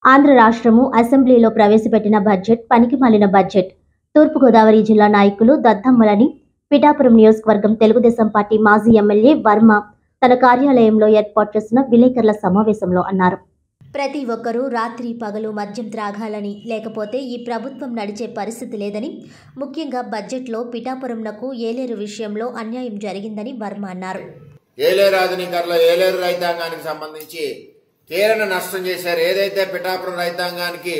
ఆంధ్ర రాష్ట్రము అసెంబ్లీలో ప్రవేశపెట్టిన బడ్జెట్ పనికిమాలిన బడ్జెట్ తూర్పుగోదావరి జిల్లా నాయకులు దద్దమ్మలని పిఠాపురం నియోజకవర్గం తెలుగుదేశం పార్టీ మాజీ ఎమ్మెల్యే వర్మ తన కార్యాలయంలో ఏర్పాటు చేసిన విలేకరుల సమావేశంలో అన్నారు ప్రతి ఒక్కరూ రాత్రి పగలు మద్యం త్రాగాలని లేకపోతే ఈ ప్రభుత్వం నడిచే పరిస్థితి లేదని ముఖ్యంగా బడ్జెట్లో పిఠాపురంనకు ఏలేరు విషయంలో అన్యాయం జరిగిందని వర్మ అన్నారు ఏలేరు ఆధునీకరణలో ఏలేరు రైతాంగానికి సంబంధించి తీరని నష్టం చేశారు ఏదైతే పిఠాపురం రైతాంగానికి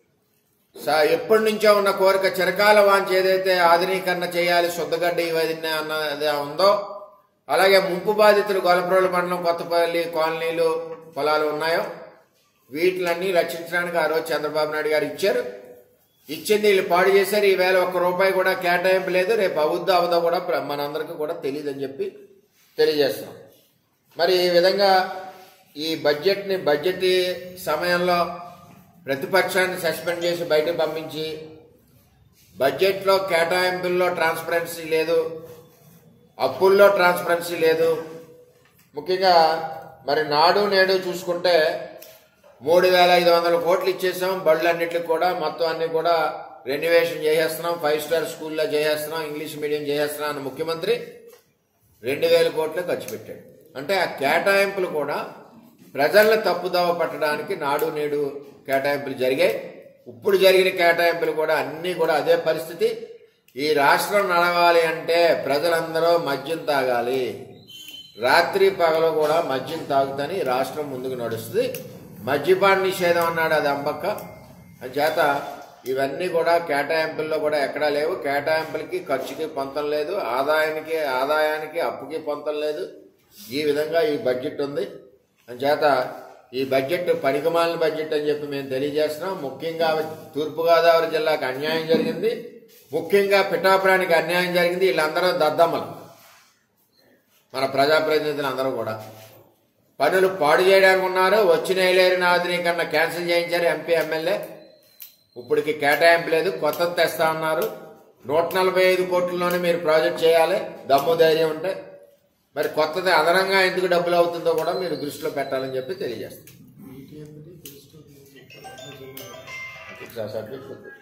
స- ఎప్పటి నుంచో ఉన్న కోరిక చిరకాల వాంచి ఏదైతే ఆధునీకరణ చేయాలి శుద్ధగడ్డ ఇవన్నీ అన్నది ఉందో అలాగే ముంపు బాధితులు గొలప్రోలు మండలం కొత్తపల్లి కాలనీలు పొలాలు ఉన్నాయో వీటిలన్నీ రక్షించడానికి ఆ రోజు చంద్రబాబు నాయుడు గారు ఇచ్చారు ఇచ్చింది వీళ్ళు పాడు చేశారు ఈవేళ ఒక్క రూపాయి కూడా కేటాయింపు లేదు రేపు అవుద్దో అవదో కూడా ప్ర- మనందరికీ కూడా తెలియదని చెప్పి తెలియజేస్తున్నాం మరి ఈ విధంగా ఈ బడ్జెట్ని బడ్జెట్ సమయంలో ప్రతిపక్షాన్ని సస్పెండ్ చేసి బయటకు పంపించి బడ్జెట్లో కేటాయింపుల్లో ట్రాన్స్పరెన్సీ లేదు అప్పుల్లో ట్రాన్స్పరెన్సీ లేదు ముఖ్యంగా మరి నాడు నేడు చూసుకుంటే మూడు వేల ఐదు వందల కోట్లు ఇచ్చేసాం బళ్ళన్నిటికి కూడా మొత్తం అన్ని కూడా రెన్యువేషన్ చేసేస్తున్నాం ఫైవ్ స్టార్ స్కూల్లో చేసేస్తున్నాం ఇంగ్లీష్ మీడియం చేసేస్తున్నాం అన్న ముఖ్యమంత్రి రెండు వేల కోట్లు ఖర్చు పెట్టాడు అంటే ఆ కేటాయింపులు కూడా ప్రజల్ని తప్పుదోవ పట్టడానికి నాడు నేడు కేటాయింపులు జరిగాయి ఇప్పుడు జరిగిన కేటాయింపులు కూడా అన్నీ కూడా అదే పరిస్థితి ఈ రాష్ట్రం నడవాలి అంటే ప్రజలందరూ మద్యం తాగాలి రాత్రి పగలు కూడా మద్యం తాగుతని ఈ రాష్ట్రం ముందుకు నడుస్తుంది మద్యపాన నిషేధం అన్నాడు అది అంబక్క చేత ఇవన్నీ కూడా కేటాయింపుల్లో కూడా ఎక్కడా లేవు కేటాయింపులకి ఖర్చుకి పొంతం లేదు ఆదాయానికి ఆదాయానికి అప్పుకి పొంతం లేదు ఈ విధంగా ఈ బడ్జెట్ ఉంది చేత ఈ బడ్జెట్ పనికిమాలిన బడ్జెట్ అని చెప్పి మేము తెలియజేస్తున్నాం ముఖ్యంగా తూర్పుగోదావరి జిల్లాకు అన్యాయం జరిగింది ముఖ్యంగా పిఠాపురానికి అన్యాయం జరిగింది వీళ్ళందరూ దద్దమ్మలు మన ప్రజాప్రతినిధులు అందరూ కూడా పనులు పాడు చేయడానికి ఉన్నారు వచ్చిన ఏలేరిన ఆధునీకరణ క్యాన్సిల్ చేయించారు ఎంపీ ఎమ్మెల్యే ఇప్పటికి కేటాయింపు లేదు కొత్తది తెస్తా ఉన్నారు నూట నలభై ఐదు కోట్లలోనే మీరు ప్రాజెక్ట్ చేయాలి దమ్ము ధైర్యం ఉంటే మరి కొత్తది అదనంగా ఎందుకు డబ్బులు అవుతుందో కూడా మీరు దృష్టిలో పెట్టాలని చెప్పి తెలియజేస్తాం సబ్జెక్ట్